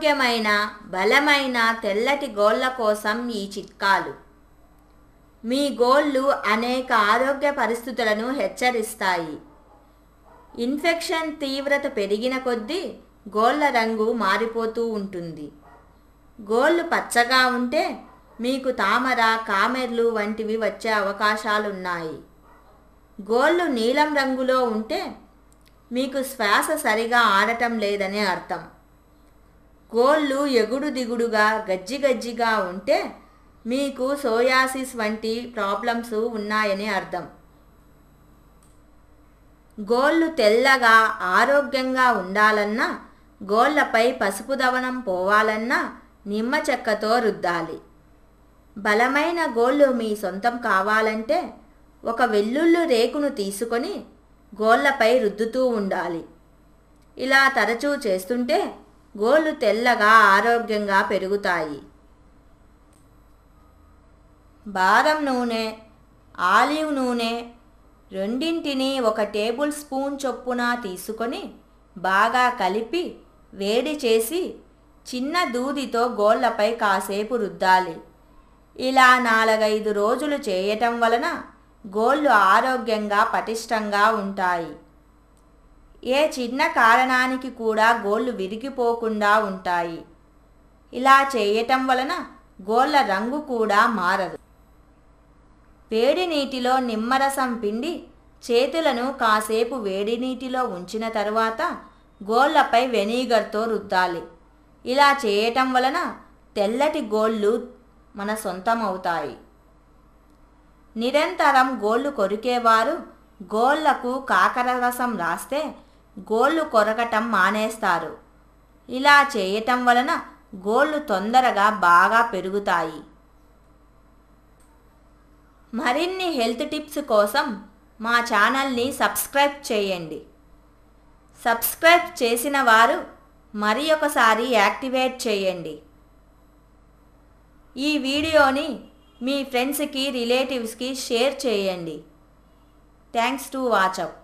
ఆరోగ్యమైన బలమైన తెల్లటి గోళ్ళ కోసం ఈ చిట్కాలు మీ గోళ్ళు అనేక ఆరోగ్య పరిస్థితులను హెచ్చరిస్తాయి ఇన్ఫెక్షన్ తీవ్రత పెరిగిన కొద్దీ గోళ్ళ రంగు మారిపోతూ ఉంటుంది గోళ్ళు పచ్చగా ఉంటే మీకు తామర కామెర్లు వంటివి వచ్చే అవకాశాలున్నాయి గోళ్ళు నీలం రంగులో ఉంటే మీకు శ్వాస సరిగా ఆడటం లేదని అర్థం గోళ్ళు ఎగుడు దిగుడుగా గజ్జి గజ్జిగా ఉంటే మీకు సోయాసిస్ వంటి ప్రాబ్లమ్స్ ఉన్నాయని అర్థం గోళ్ళు తెల్లగా ఆరోగ్యంగా ఉండాలన్నా గోళ్ళపై పసుపు దవనం పోవాలన్నా నిమ్మ చెక్కతో రుద్దాలి బలమైన గోళ్ళు మీ సొంతం కావాలంటే ఒక వెల్లుల్లి రేకును తీసుకొని గోళ్ళపై రుద్దుతూ ఉండాలి ఇలా తరచూ చేస్తుంటే గోళ్ళు తెల్లగా ఆరోగ్యంగా పెరుగుతాయి బాదం నూనె ఆలివ్ నూనె రెండింటిని ఒక టేబుల్ స్పూన్ చొప్పున తీసుకొని బాగా కలిపి వేడి చేసి చిన్న దూదితో గోళ్ళపై కాసేపు రుద్దాలి ఇలా నాలుగైదు రోజులు చేయటం వలన గోళ్ళు ఆరోగ్యంగా పటిష్టంగా ఉంటాయి ఏ చిన్న కారణానికి కూడా గోళ్ళు విరిగిపోకుండా ఉంటాయి ఇలా చేయటం వలన గోళ్ళ రంగు కూడా మారదు వేడి నీటిలో నిమ్మరసం పిండి చేతులను కాసేపు వేడి నీటిలో ఉంచిన తరువాత గోళ్ళపై వెనిగర్తో రుద్దాలి ఇలా చేయటం వలన తెల్లటి గోళ్ళు మన సొంతమవుతాయి నిరంతరం గోళ్ళు కొరికేవారు గోళ్లకు కాకర రసం రాస్తే గోళ్ళు కొరకటం మానేస్తారు ఇలా చేయటం వలన గోళ్ళు తొందరగా బాగా పెరుగుతాయి మరిన్ని హెల్త్ టిప్స్ కోసం మా ఛానల్ని సబ్స్క్రైబ్ చేయండి సబ్స్క్రైబ్ చేసిన వారు మరి ఒకసారి యాక్టివేట్ చేయండి ఈ వీడియోని మీ ఫ్రెండ్స్కి రిలేటివ్స్కి షేర్ చేయండి థ్యాంక్స్ టు వాచప్